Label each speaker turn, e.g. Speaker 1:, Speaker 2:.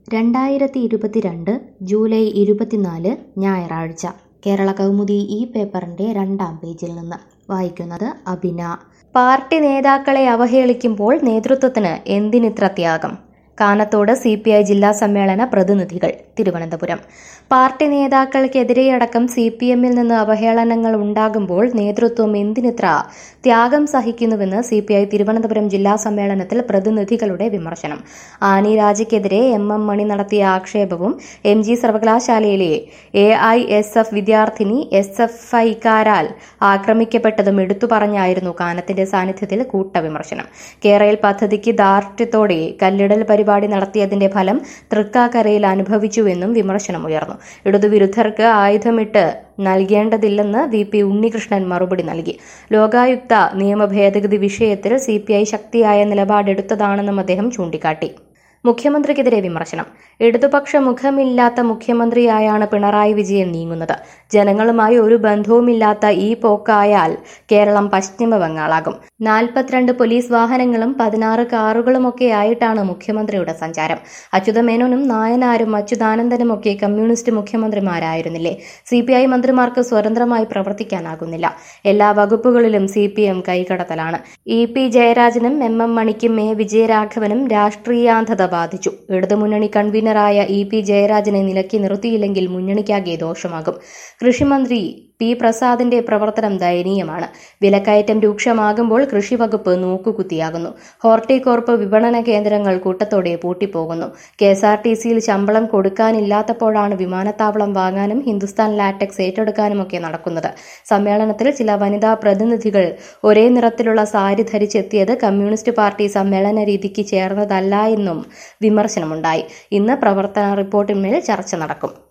Speaker 1: രണ്ടായിരത്തി ഇരുപത്തിരണ്ട് ജൂലൈ ഇരുപത്തിനാല് ഞായറാഴ്ച കേരള കൗമുദി ഈ പേപ്പറിൻ്റെ രണ്ടാം പേജിൽ നിന്ന് വായിക്കുന്നത് അബിന പാർട്ടി നേതാക്കളെ അവഹേളിക്കുമ്പോൾ നേതൃത്വത്തിന് എന്തിനിത്ര ത്യാഗം കാനത്തോട് സി പി ഐ ജില്ലാ സമ്മേളന പ്രതിനിധികൾ തിരുവനന്തപുരം പാർട്ടി നേതാക്കൾക്കെതിരെയടക്കം സി പി എമ്മിൽ നിന്ന് അവഹേളനങ്ങൾ ഉണ്ടാകുമ്പോൾ നേതൃത്വം എന്തിനിത്ര ത്യാഗം സഹിക്കുന്നുവെന്ന് സി പി ഐ തിരുവനന്തപുരം ജില്ലാ സമ്മേളനത്തിൽ പ്രതിനിധികളുടെ വിമർശനം ആനി രാജയ്ക്കെതിരെ എം എം മണി നടത്തിയ ആക്ഷേപവും എം ജി സർവകലാശാലയിലെ എ ഐ എസ് എഫ് വിദ്യാർത്ഥിനി എസ് എഫ് ഐക്കാരാൽ ആക്രമിക്കപ്പെട്ടതും എടുത്തു പറഞ്ഞായിരുന്നു കാനത്തിന്റെ സാന്നിധ്യത്തിൽ കൂട്ടവിമർശനം കേരയിൽ പദ്ധതിക്ക് ദാർഢ്യത്തോടെ കല്ലിടൽ പരിപാടി നടത്തിയതിന്റെ ഫലം തൃക്കാക്കരയിൽ അനുഭവിച്ചുവെന്നും വിമർശനമുയർന്നു ഇടതുവിരുദ്ധർക്ക് ആയുധമിട്ട് നൽകേണ്ടതില്ലെന്ന് വി പി ഉണ്ണികൃഷ്ണൻ മറുപടി നൽകി ലോകായുക്ത നിയമ ഭേദഗതി വിഷയത്തിൽ സി പി ഐ ശക്തിയായ നിലപാടെടുത്തതാണെന്നും അദ്ദേഹം ചൂണ്ടിക്കാട്ടി മുഖ്യമന്ത്രിക്കെതിരെ വിമർശനം ഇടതുപക്ഷ മുഖമില്ലാത്ത മുഖ്യമന്ത്രിയായാണ് പിണറായി വിജയൻ നീങ്ങുന്നത് ജനങ്ങളുമായി ഒരു ബന്ധവുമില്ലാത്ത ഈ പോക്കായാൽ കേരളം പശ്ചിമ ബംഗാളാകും നാൽപ്പത്തിരണ്ട് പോലീസ് വാഹനങ്ങളും പതിനാറ് കാറുകളുമൊക്കെ ആയിട്ടാണ് മുഖ്യമന്ത്രിയുടെ സഞ്ചാരം അച്യുതമേനോനും നായനാരും അച്യുതാനന്ദനുമൊക്കെ കമ്മ്യൂണിസ്റ്റ് മുഖ്യമന്ത്രിമാരായിരുന്നില്ലേ സി പി ഐ മന്ത്രിമാർക്ക് സ്വതന്ത്രമായി പ്രവർത്തിക്കാനാകുന്നില്ല എല്ലാ വകുപ്പുകളിലും സി പി എം കൈകടത്തലാണ് ഇ പി ജയരാജനും എം എം മണിക്കും എ വിജയരാഘവനും രാഷ്ട്രീയാന്ധത ബാധിച്ചു ഇടതുമുന്നണി കൺവീനറായ ഇ പി ജയരാജനെ നിലയ്ക്ക് നിർത്തിയില്ലെങ്കിൽ മുന്നണിക്കാകെ ദോഷമാകും കൃഷിമന്ത്രി പി പ്രസാദിന്റെ പ്രവർത്തനം ദയനീയമാണ് വിലക്കയറ്റം രൂക്ഷമാകുമ്പോൾ കൃഷിവകുപ്പ് നോക്കുകുത്തിയാകുന്നു ഹോർട്ടികോർപ്പ് വിപണന കേന്ദ്രങ്ങൾ കൂട്ടത്തോടെ പൂട്ടിപ്പോകുന്നു കെ എസ് ആർ ടി സിയിൽ ശമ്പളം കൊടുക്കാനില്ലാത്തപ്പോഴാണ് വിമാനത്താവളം വാങ്ങാനും ഹിന്ദുസ്ഥാൻ ലാറ്റക്സ് ഏറ്റെടുക്കാനുമൊക്കെ നടക്കുന്നത് സമ്മേളനത്തിൽ ചില വനിതാ പ്രതിനിധികൾ ഒരേ നിറത്തിലുള്ള സാരി ധരിച്ചെത്തിയത് കമ്മ്യൂണിസ്റ്റ് പാർട്ടി സമ്മേളന രീതിക്ക് ചേർന്നതല്ല എന്നും വിമർശനമുണ്ടായി ഇന്ന് പ്രവർത്തന റിപ്പോർട്ടിന്മേൽ ചർച്ച നടക്കും